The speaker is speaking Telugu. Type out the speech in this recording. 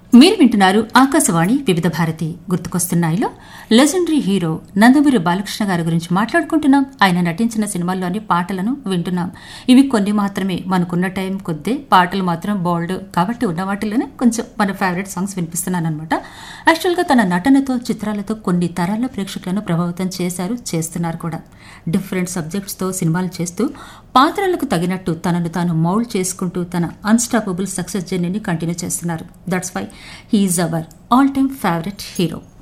మీరు వింటున్నారు ఆకాశవాణి వివిధ భారతి గుర్తుకొస్తున్నాయిలో లెజెండరీ హీరో నందమూరి బాలకృష్ణ గారి గురించి మాట్లాడుకుంటున్నాం ఆయన నటించిన సినిమాల్లోని పాటలను వింటున్నాం ఇవి కొన్ని మాత్రమే మనకున్న టైం కొద్దే పాటలు మాత్రం బోల్డ్ కాబట్టి ఉన్న వాటిలోనే కొంచెం మన ఫేవరెట్ సాంగ్స్ వినిపిస్తున్నాను అనమాట యాక్చువల్గా తన నటనతో చిత్రాలతో కొన్ని తరాల ప్రేక్షకులను ప్రభావితం చేశారు చేస్తున్నారు కూడా డిఫరెంట్ సబ్జెక్ట్స్తో సినిమాలు చేస్తూ పాత్రలకు తగినట్టు తనను తాను మౌల్డ్ చేసుకుంటూ తన అన్స్టాపబుల్ సక్సెస్ జర్నీని కంటిన్యూ చేస్తున్నారు that's why he's our all time favourite hero